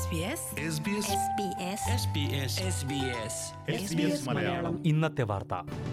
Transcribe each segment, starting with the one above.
മലയാളം ഇന്നത്തെ വാർത്ത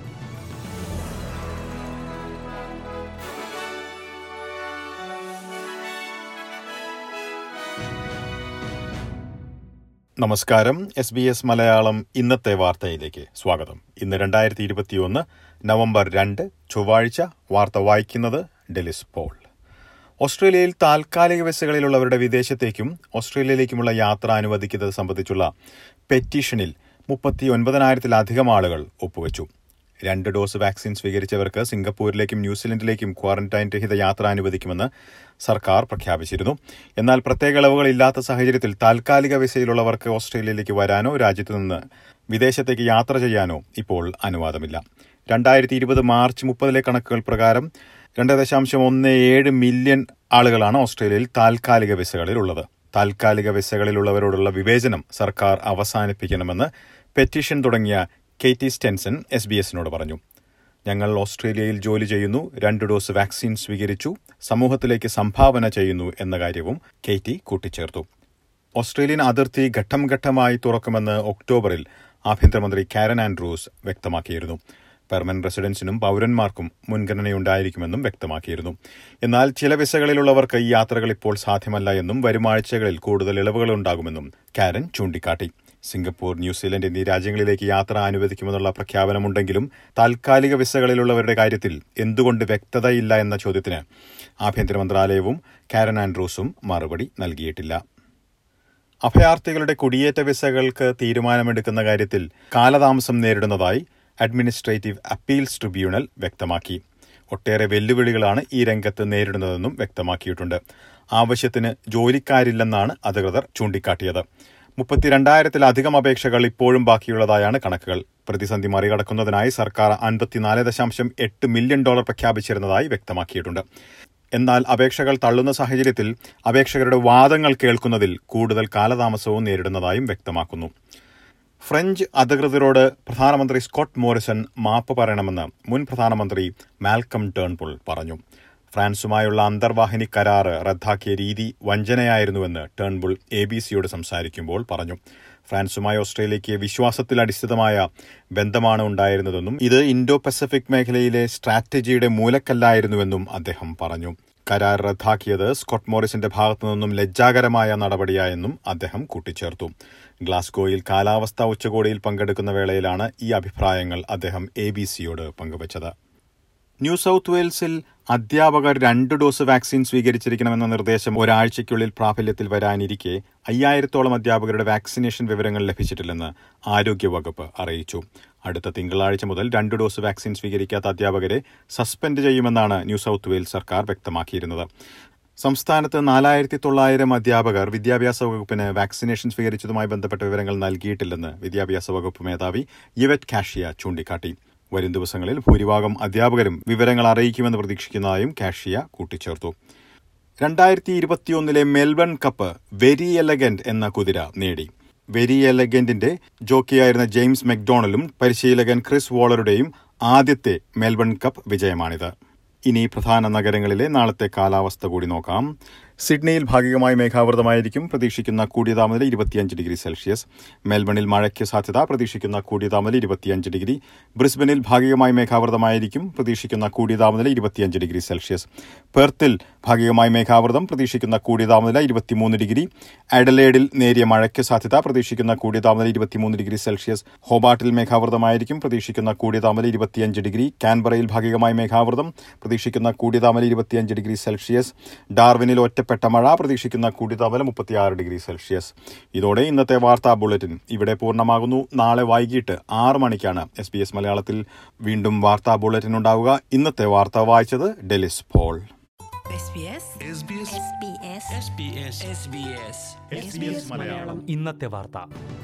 നമസ്കാരം എസ് ബി എസ് മലയാളം ഇന്നത്തെ വാർത്തയിലേക്ക് സ്വാഗതം ഇന്ന് രണ്ടായിരത്തി ഇരുപത്തിയൊന്ന് നവംബർ രണ്ട് ചൊവ്വാഴ്ച വാർത്ത വായിക്കുന്നത് ഡെലിസ് പോൾ ഓസ്ട്രേലിയയിൽ താൽക്കാലിക വിസകളിലുള്ളവരുടെ വിദേശത്തേക്കും ഓസ്ട്രേലിയയിലേക്കുമുള്ള യാത്ര അനുവദിക്കുന്നത് സംബന്ധിച്ചുള്ള പെറ്റീഷനിൽ മുപ്പത്തി ഒൻപതിനായിരത്തിലധികം ആളുകൾ ഒപ്പുവച്ചു രണ്ട് ഡോസ് വാക്സിൻ സ്വീകരിച്ചവർക്ക് സിംഗപ്പൂരിലേക്കും ന്യൂസിലൻഡിലേക്കും ക്വാറന്റൈൻ രഹിത യാത്ര അനുവദിക്കുമെന്ന് സർക്കാർ പ്രഖ്യാപിച്ചിരുന്നു എന്നാൽ പ്രത്യേക ഇളവുകൾ ഇല്ലാത്ത സാഹചര്യത്തിൽ താൽക്കാലിക വിസയിലുള്ളവർക്ക് ഓസ്ട്രേലിയയിലേക്ക് വരാനോ രാജ്യത്തു നിന്ന് വിദേശത്തേക്ക് യാത്ര ചെയ്യാനോ ഇപ്പോൾ അനുവാദമില്ല രണ്ടായിരത്തി ഇരുപത് മാർച്ച് മുപ്പതിലെ കണക്കുകൾ പ്രകാരം രണ്ട് ദശാംശം ഒന്ന് ഏഴ് മില്യൺ ആളുകളാണ് ഓസ്ട്രേലിയയിൽ താൽക്കാലിക വിസകളിൽ ഉള്ളത് താൽക്കാലിക വിസകളിലുള്ളവരോടുള്ള വിവേചനം സർക്കാർ അവസാനിപ്പിക്കണമെന്ന് പെറ്റീഷൻ തുടങ്ങിയ കെയ്റ്റി സ്റ്റെൻസൺ എസ് ബി എസിനോട് പറഞ്ഞു ഞങ്ങൾ ഓസ്ട്രേലിയയിൽ ജോലി ചെയ്യുന്നു രണ്ട് ഡോസ് വാക്സിൻ സ്വീകരിച്ചു സമൂഹത്തിലേക്ക് സംഭാവന ചെയ്യുന്നു എന്ന കാര്യവും കെയ്റ്റി കൂട്ടിച്ചേർത്തു ഓസ്ട്രേലിയൻ അതിർത്തി ഘട്ടം ഘട്ടമായി തുറക്കുമെന്ന് ഒക്ടോബറിൽ ആഭ്യന്തരമന്ത്രി കാരൻ ആൻഡ്രൂസ് വ്യക്തമാക്കിയിരുന്നു പെർമനന്റ് റെസിഡൻസിനും പൌരന്മാർക്കും മുൻഗണനയുണ്ടായിരിക്കുമെന്നും വ്യക്തമാക്കിയിരുന്നു എന്നാൽ ചില വിസകളിലുള്ളവർക്ക് ഈ യാത്രകൾ ഇപ്പോൾ സാധ്യമല്ല എന്നും വരും ആഴ്ചകളിൽ കൂടുതൽ ഇളവുകൾ ഉണ്ടാകുമെന്നും കാരൻ ചൂണ്ടിക്കാട്ടി സിംഗപ്പൂർ ന്യൂസിലൻഡ് എന്നീ രാജ്യങ്ങളിലേക്ക് യാത്ര അനുവദിക്കുമെന്നുള്ള പ്രഖ്യാപനമുണ്ടെങ്കിലും താൽക്കാലിക വിസകളിലുള്ളവരുടെ കാര്യത്തിൽ എന്തുകൊണ്ട് വ്യക്തതയില്ല എന്ന ചോദ്യത്തിന് ആഭ്യന്തര മന്ത്രാലയവും കാരൻ ആൻഡ്രൂസും മറുപടി നൽകിയിട്ടില്ല അഭയാർത്ഥികളുടെ കുടിയേറ്റ വിസകൾക്ക് തീരുമാനമെടുക്കുന്ന കാര്യത്തിൽ കാലതാമസം നേരിടുന്നതായി അഡ്മിനിസ്ട്രേറ്റീവ് അപ്പീൽസ് ട്രിബ്യൂണൽ വ്യക്തമാക്കി ഒട്ടേറെ വെല്ലുവിളികളാണ് ഈ രംഗത്ത് നേരിടുന്നതെന്നും വ്യക്തമാക്കിയിട്ടുണ്ട് ആവശ്യത്തിന് ജോലിക്കാരില്ലെന്നാണ് അധികൃതർ ചൂണ്ടിക്കാട്ടിയത് മുപ്പത്തിരണ്ടായിരത്തിലധികം അപേക്ഷകൾ ഇപ്പോഴും ബാക്കിയുള്ളതായാണ് കണക്കുകൾ പ്രതിസന്ധി മറികടക്കുന്നതിനായി സർക്കാർ അൻപത്തിനാല് ദശാംശം എട്ട് മില്യൺ ഡോളർ പ്രഖ്യാപിച്ചിരുന്നതായി വ്യക്തമാക്കിയിട്ടുണ്ട് എന്നാൽ അപേക്ഷകൾ തള്ളുന്ന സാഹചര്യത്തിൽ അപേക്ഷകരുടെ വാദങ്ങൾ കേൾക്കുന്നതിൽ കൂടുതൽ കാലതാമസവും നേരിടുന്നതായും വ്യക്തമാക്കുന്നു ഫ്രഞ്ച് അധികൃതരോട് പ്രധാനമന്ത്രി സ്കോട്ട് മോറിസൺ മാപ്പ് പറയണമെന്ന് മുൻ പ്രധാനമന്ത്രി മാൽക്കം ടേൺപുൾ പറഞ്ഞു ഫ്രാൻസുമായുള്ള അന്തർവാഹിനി കരാറ് റദ്ദാക്കിയ രീതി വഞ്ചനയായിരുന്നുവെന്ന് ടേൺബുൾ എ ബി സിയോട് സംസാരിക്കുമ്പോൾ പറഞ്ഞു ഫ്രാൻസുമായി ഓസ്ട്രേലിയയ്ക്ക് വിശ്വാസത്തിൽ അടിസ്ഥിതമായ ബന്ധമാണ് ഉണ്ടായിരുന്നതെന്നും ഇത് ഇൻഡോ പസഫിക് മേഖലയിലെ സ്ട്രാറ്റജിയുടെ മൂലക്കല്ലായിരുന്നുവെന്നും അദ്ദേഹം പറഞ്ഞു കരാർ റദ്ദാക്കിയത് സ്കോട്ട് മോറിസിന്റെ ഭാഗത്തുനിന്നും ലജ്ജാകരമായ നടപടിയായെന്നും അദ്ദേഹം കൂട്ടിച്ചേർത്തു ഗ്ലാസ്ഗോയിൽ കാലാവസ്ഥാ ഉച്ചകോടിയിൽ പങ്കെടുക്കുന്ന വേളയിലാണ് ഈ അഭിപ്രായങ്ങൾ അദ്ദേഹം എ ബി സിയോട് പങ്കുവച്ചത് ന്യൂ സൌത്ത് വെയിൽസിൽ അധ്യാപകർ രണ്ട് ഡോസ് വാക്സിൻ സ്വീകരിച്ചിരിക്കണമെന്ന നിർദ്ദേശം ഒരാഴ്ചയ്ക്കുള്ളിൽ പ്രാബല്യത്തിൽ വരാനിരിക്കെ അയ്യായിരത്തോളം അധ്യാപകരുടെ വാക്സിനേഷൻ വിവരങ്ങൾ ലഭിച്ചിട്ടില്ലെന്ന് ആരോഗ്യവകുപ്പ് അറിയിച്ചു അടുത്ത തിങ്കളാഴ്ച മുതൽ രണ്ട് ഡോസ് വാക്സിൻ സ്വീകരിക്കാത്ത അധ്യാപകരെ സസ്പെൻഡ് ചെയ്യുമെന്നാണ് ന്യൂ സൌത്ത് വെയിൽസ് സർക്കാർ വ്യക്തമാക്കിയിരുന്നത് സംസ്ഥാനത്ത് നാലായിരത്തി തൊള്ളായിരം അധ്യാപകർ വിദ്യാഭ്യാസ വകുപ്പിന് വാക്സിനേഷൻ സ്വീകരിച്ചതുമായി ബന്ധപ്പെട്ട വിവരങ്ങൾ നൽകിയിട്ടില്ലെന്ന് വിദ്യാഭ്യാസ വകുപ്പ് മേധാവി യുവറ്റ് കാഷിയ ചൂണ്ടിക്കാട്ടി വരും ദിവസങ്ങളിൽ ഭൂരിഭാഗം അധ്യാപകരും വിവരങ്ങൾ അറിയിക്കുമെന്ന് പ്രതീക്ഷിക്കുന്നതായും കാഷിയ കൂട്ടിച്ചേർത്തു രണ്ടായിരത്തി ഇരുപത്തിയൊന്നിലെ മെൽബൺ കപ്പ് വെരി എലഗന്റ് എന്ന കുതിര നേടി വെരി എലഗന്റിന്റെ ജോക്കിയായിരുന്ന ജെയിംസ് മെക്ഡോണലും പരിശീലകൻ ക്രിസ് വോളറുടെയും ആദ്യത്തെ മെൽബൺ കപ്പ് വിജയമാണിത് ഇനി പ്രധാന നഗരങ്ങളിലെ നാളത്തെ കാലാവസ്ഥ കൂടി നോക്കാം സിഡ്നിയിൽ ഭാഗികമായി മേഘാവൃതമായിരിക്കും പ്രതീക്ഷിക്കുന്ന കൂടിയ താപനില ഇരുപത്തിയഞ്ച് ഡിഗ്രി സെൽഷ്യസ് മെൽബണിൽ മഴയ്ക്ക് സാധ്യത പ്രതീക്ഷിക്കുന്ന കൂടിയ താപനില ഇരുപത്തിയഞ്ച് ഡിഗ്രി ബ്രിസ്ബനിൽ ഭാഗികമായി മേഘാവൃതമായിരിക്കും പ്രതീക്ഷിക്കുന്ന കൂടിയ താപനില ഇരുപത്തിയഞ്ച് ഡിഗ്രി സെൽഷ്യസ് പെർത്തിൽ ഭാഗികമായി മേഘാവൃതം പ്രതീക്ഷിക്കുന്ന കൂടിയ താപനില ഇരുപത്തിമൂന്ന് ഡിഗ്രി അഡലേഡിൽ നേരിയ മഴയ്ക്ക് സാധ്യത പ്രതീക്ഷിക്കുന്ന കൂടിയ താപനില ഇരുപത്തിമൂന്ന് ഡിഗ്രി സെൽഷ്യസ് ഹോബാട്ടിൽ മേഘാവൃതമായിരിക്കും പ്രതീക്ഷിക്കുന്ന കൂടിയ താപനില ഇരുപത്തിയഞ്ച് ഡിഗ്രി കാൻബറയിൽ ഭാഗികമായി മേഘാവൃതം പ്രതീക്ഷിക്കുന്ന കൂടിയ താപനില ഇരുപത്തിയഞ്ച് ഡിഗ്രി സെൽഷ്യസ് ഡാർവിനിൽ ഒറ്റപ്പെട്ട മഴ പ്രതീക്ഷിക്കുന്ന കൂടിയ താപനില മുപ്പത്തിയാറ് ഡിഗ്രി സെൽഷ്യസ് ഇതോടെ ഇന്നത്തെ വാർത്താ ബുള്ളറ്റിൻ ഇവിടെ പൂർണ്ണമാകുന്നു നാളെ വൈകിട്ട് ആറ് മണിക്കാണ് എസ് ബി എസ് മലയാളത്തിൽ വീണ്ടും വാർത്താ ബുള്ളറ്റിൻ ഉണ്ടാവുക ഇന്നത്തെ വാർത്ത വായിച്ചത് ഡെലിസ് പോൾ ഇന്നത്തെ വാർത്ത